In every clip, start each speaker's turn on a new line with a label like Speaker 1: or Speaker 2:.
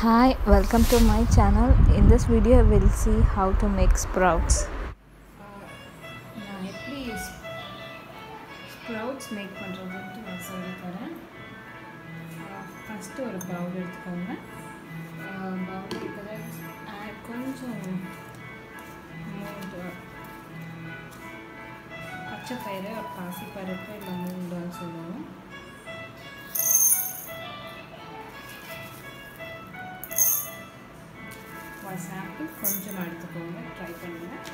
Speaker 1: Hi, welcome to my channel. In this video, we'll see how to make sprouts.
Speaker 2: நான் எப்படி sprouts make பண்ணுறதுன்ட்டு நான் சொல்லி தரேன் first ஒரு பவுல் எடுத்துக்கோங்க பவுல் இருக்கிற கொஞ்சம் மூன்று பச்சை பயிறு ஒரு பாசி பருப்பு இல்லை மூன்றுன்னு சொல்லுவோம் ஒரு சாம்பிள் கொஞ்சம் எடுத்துக்கோங்க ட்ரை பண்ணுங்கள்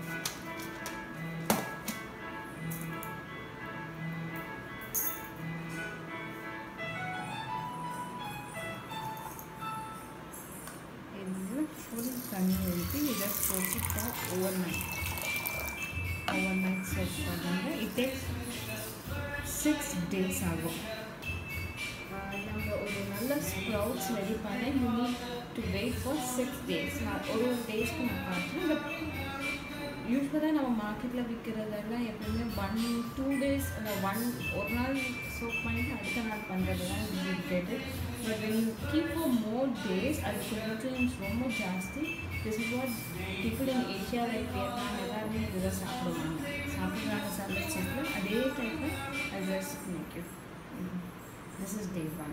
Speaker 2: இதில் ஃபுல் தண்ணி ஊற்றி இதை போட்டுட்டா overnight overnight set பண்ணுங்க இட் சிக்ஸ் டேஸ் ஆகும் நம்ம ஒரு நல்ல ஸ்ப்ரவுட்ஸ் ரெடி பண்ண you need to wait for six days நான் ஒரு ஒரு டேஸ்க்கு நான் பார்க்குறேன் பட் யூஸ்வலாக நம்ம மார்க்கெட்டில் விற்கிறதெல்லாம் எப்பவுமே ஒன் டூ டேஸ் இல்லை ஒன் ஒரு நாள் சோப் பண்ணிட்டு அடுத்த நாள் பண்ணுறது தான் விற்கிறது but when you keep for more days அதுக்கு நியூட்ரியன்ஸ் ரொம்ப ஜாஸ்தி this is what people in Asia like Vietnam எல்லாருமே இதுதான் சாப்பிடுவாங்க சாப்பிட்றாங்க சாலட் சாப்பிட்டு அதே டைப்பில் அது just make you this is day one.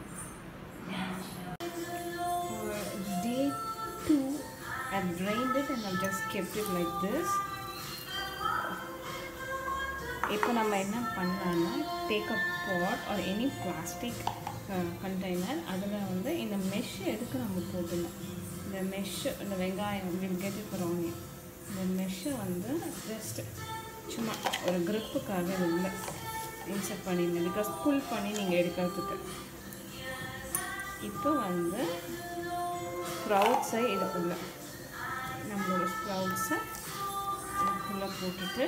Speaker 2: For day two, I drained it and I just kept it like this. இப்போ நம்ம என்ன பண்ணலாம்னா take a pot or any plastic container அதில் வந்து இந்த மெஷ் எதுக்கு நம்ம போடணும் இந்த மெஷ் இந்த வெங்காயம் வில் கெட் இட் ஆனியன் இந்த மெஷ்ஷை வந்து ஜஸ்ட் சும்மா ஒரு க்ரிப்புக்காக இல்லை இன்சர்ட் பண்ணியிருந்தேன் பிகாஸ் புல் பண்ணி நீங்கள் எடுக்கிறதுக்கு இப்போ வந்து ஸ்ப்ரவுட்ஸை இதுக்குள்ளே நம்மளோட ஸ்ப்ரவுட்ஸை இதுக்குள்ளே போட்டுட்டு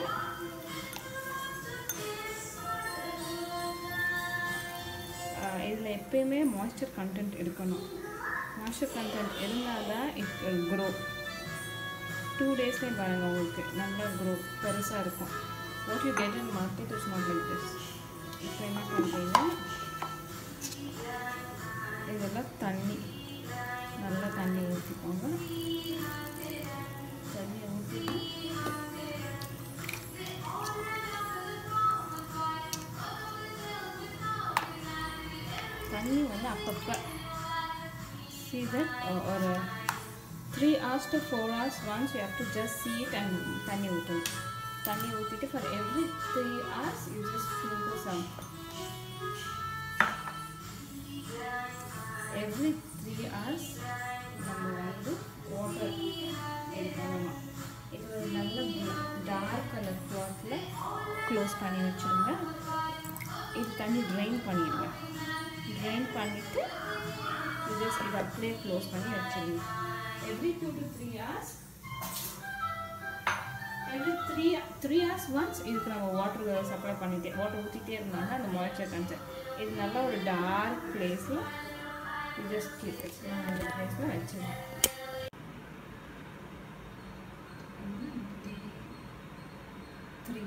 Speaker 2: இதில் எப்பயுமே மாய்ஸ்சர் கண்டென்ட் இருக்கணும் மாய்ஸ்சர் கண்டென்ட் இருந்தால் தான் இட் க்ரோ டூ டேஸ்லேயே பாருங்கள் உங்களுக்கு நல்லா க்ரோ பெருசாக இருக்கும் what you get in market is not like this இப்போ என்ன பண்ணுறீங்க இதெல்லாம் தண்ணி நல்லா தண்ணி ஊற்றிக்கோங்க தண்ணி ஊற்றிட்டு தண்ணி வந்து அப்பப்போ see that uh, ஒரு three hours to four hours once you have to just see it and தண்ணி ஊற்றணும் தண்ணி ஊற்றிட்டு for every three hours you just sprinkle some every three hours நம்ம வந்து வாட்டர் எடுக்கணும் இது ஒரு நல்ல டார்க் கலர் கிளாத்தில் க்ளோஸ் பண்ணி வச்சுருங்க இது தண்ணி ட்ரைன் பண்ணிடுங்க ட்ரைன் பண்ணிவிட்டு ஜஸ்ட் இது அப்படியே க்ளோஸ் பண்ணி வச்சுருங்க every two to three hours every three three hours once இதுக்கு நம்ம வாட்டர் சப்ளை பண்ணிட்டே வாட்டர் ஊற்றிட்டே இருந்தாங்க அந்த மாய்ச்சர் கன்சென்ட் இது நல்லா ஒரு டார்க் பிளேஸில் ஜஸ்ட் கீப் அந்த பிளேஸில் வச்சுருங்க three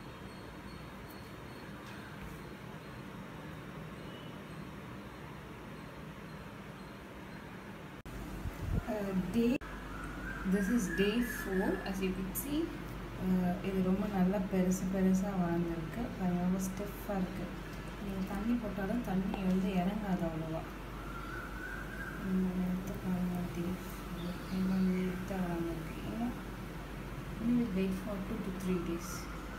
Speaker 2: day this is day four as you could see இது ரொம்ப நல்லா பெருசு பெருசாக வளர்ந்துருக்கு ரொம்ப ஸ்டிஃபாக இருக்குது நீங்கள் தண்ணி போட்டாலும் தண்ணி வந்து இறங்காது அவ்வளோவா எடுத்து பாருங்க டே ரொம்ப நீட்டாக வளர்ந்துருக்கு ஏன்னா நீங்கள் wait for two to three days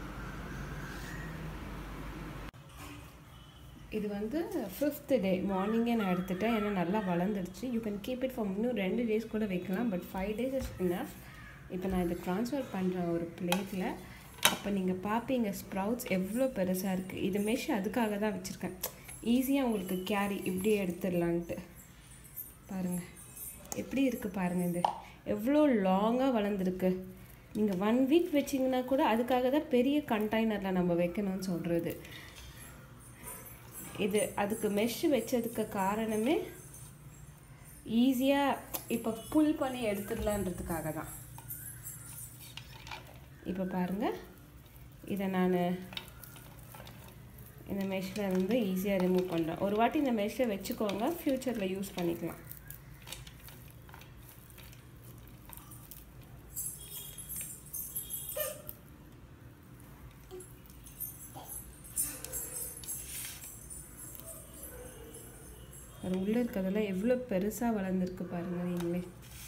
Speaker 2: இது வந்து ஃபிஃப்த்து டே மார்னிங்கே நான் எடுத்துட்டேன் ஏன்னா நல்லா வளர்ந்துடுச்சு you can keep it for இன்னும் ரெண்டு டேஸ் கூட வைக்கலாம் but five days is enough இப்போ நான் இதை ட்ரான்ஸ்ஃபர் பண்ணுறேன் ஒரு பிளேட்டில் அப்போ நீங்கள் பார்ப்பீங்க ஸ்ப்ரவுட்ஸ் எவ்வளோ பெருசாக இருக்குது இது மெஷ் அதுக்காக தான் வச்சுருக்கேன் ஈஸியாக உங்களுக்கு கேரி இப்படி எடுத்துடலான்ட்டு பாருங்கள் எப்படி இருக்குது பாருங்கள் இது எவ்வளோ லாங்காக வளர்ந்துருக்கு நீங்கள் ஒன் வீக் வச்சிங்கன்னா கூட அதுக்காக தான் பெரிய கண்டெய்னரில் நம்ம வைக்கணும்னு சொல்கிறது இது அதுக்கு மெஷ் வச்சதுக்கு காரணமே ஈஸியாக இப்போ புல் பண்ணி எடுத்துடலான்றதுக்காக தான் இப்போ பாருங்கள் இதை நான் இந்த மெஷ்ஷில் இருந்து ஈஸியாக ரிமூவ் பண்ணுறேன் ஒரு வாட்டி இந்த மெஷ்ஷை வச்சுக்கோங்க ஃப்யூச்சரில் யூஸ் பண்ணிக்கலாம் அது உள்ளே இருக்கிறதெல்லாம் எவ்வளோ பெருசாக வளர்ந்துருக்கு பாருங்க நீங்களே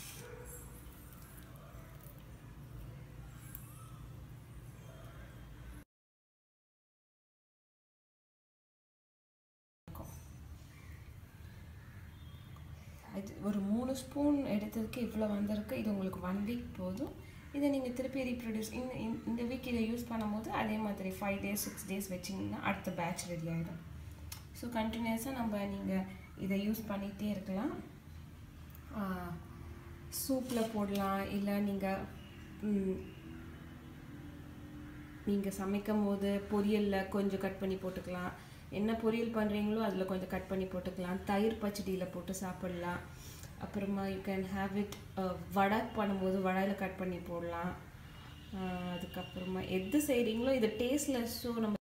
Speaker 2: இது ஒரு மூணு ஸ்பூன் எடுத்ததுக்கு இவ்வளோ வந்திருக்கு இது உங்களுக்கு ஒன் வீக் போதும் இதை நீங்கள் திருப்பி ரீப்ரொடியூஸ் இந்த இந்த- இந்த வீக் இதை யூஸ் பண்ணும்போது அதே மாதிரி ஃபைவ் டேஸ் சிக்ஸ் டேஸ் வச்சிங்கன்னா அடுத்த பேட்ச் ரெடி ஆகிடும் ஸோ கண்டினியூஸாக நம்ம நீங்கள் இதை யூஸ் பண்ணிகிட்டே இருக்கலாம் சூப்பில் போடலாம் இல்லை நீங்கள் நீங்கள் சமைக்கும் போது பொரியலில் கொஞ்சம் கட் பண்ணி போட்டுக்கலாம் என்ன பொரியல் பண்ணுறீங்களோ அதில் கொஞ்சம் கட் பண்ணி போட்டுக்கலாம் தயிர் பச்சடியில் போட்டு சாப்பிடலாம் அப்புறமா you can have it vada பண்ணும்போது வடையில் கட் பண்ணி போடலாம் அஹ் அதுக்கப்புறமா எது செய்கிறீங்களோ இது டேஸ்ட்லெஸ்ஸோ நம்ம